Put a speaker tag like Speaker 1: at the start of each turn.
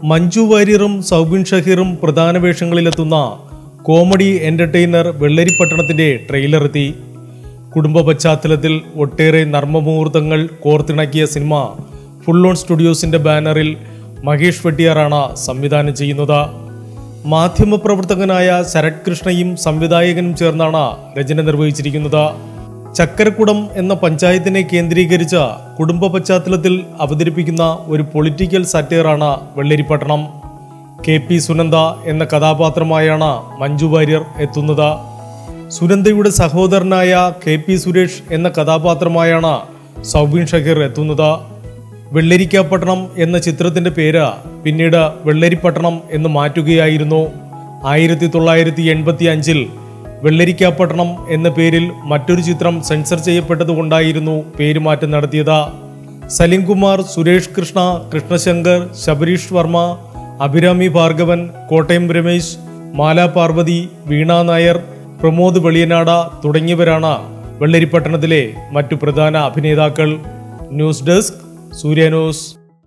Speaker 1: മഞ്ജു വാര്യറും സൗബിൻ ഷഹീറും പ്രധാന വേഷങ്ങളിലെത്തുന്ന കോമഡി എന്റർടൈനർ വെള്ളരിപ്പട്ടണത്തിന്റെ ട്രെയിലർ എത്തി കുടുംബ പശ്ചാത്തലത്തിൽ ഒട്ടേറെ നർമ്മമുഹൂർത്തങ്ങൾ കോർത്തിണക്കിയ സിനിമ ഫുൾ ഓൺ സ്റ്റുഡിയോസിന്റെ ബാനറിൽ മഹേഷ് വെട്ടിയാറാണ് സംവിധാനം ചെയ്യുന്നത് മാധ്യമപ്രവർത്തകനായ ശരത് കൃഷ്ണയും സംവിധായകനും ചേർന്നാണ് രചന നിർവഹിച്ചിരിക്കുന്നത് ചക്കരക്കുടം എന്ന പഞ്ചായത്തിനെ കേന്ദ്രീകരിച്ച കുടുംബ പശ്ചാത്തലത്തിൽ അവതരിപ്പിക്കുന്ന ഒരു പൊളിറ്റിക്കൽ സറ്റയറാണ് വെള്ളരിപ്പട്ടണം കെ പി സുനന്ദ എന്ന കഥാപാത്രമായാണ് മഞ്ജു വാര്യർ എത്തുന്നത് സുനന്ദയുടെ സഹോദരനായ കെ പി സുരേഷ് എന്ന കഥാപാത്രമായാണ് സൗബിൻ ഷഹീർ എത്തുന്നത് വെള്ളരിക്കാപ്പട്ടണം എന്ന ചിത്രത്തിന്റെ പേര് പിന്നീട് വെള്ളരിപ്പട്ടണം എന്ന് മാറ്റുകയായിരുന്നു ആയിരത്തി തൊള്ളായിരത്തി എൺപത്തി അഞ്ചിൽ വെള്ളരിക്കാപ്പട്ടണം എന്ന പേരിൽ മറ്റൊരു ചിത്രം സെൻസർ ചെയ്യപ്പെട്ടതുകൊണ്ടായിരുന്നു പേരുമാറ്റം നടത്തിയത് സലിംകുമാർ സുരേഷ് കൃഷ്ണ കൃഷ്ണശങ്കർ ശബരീഷ് വർമ്മ അഭിരാമി ഭാർഗവൻ കോട്ടയം രമേശ് മാല പാർവതി വീണ നായർ പ്രമോദ് വെളിയനാട തുടങ്ങിയവരാണ് വെള്ളരിപ്പട്ടണത്തിലെ മറ്റു പ്രധാന അഭിനേതാക്കൾ ന്യൂസ് ഡെസ്ക് സൂര്യ ന്യൂസ്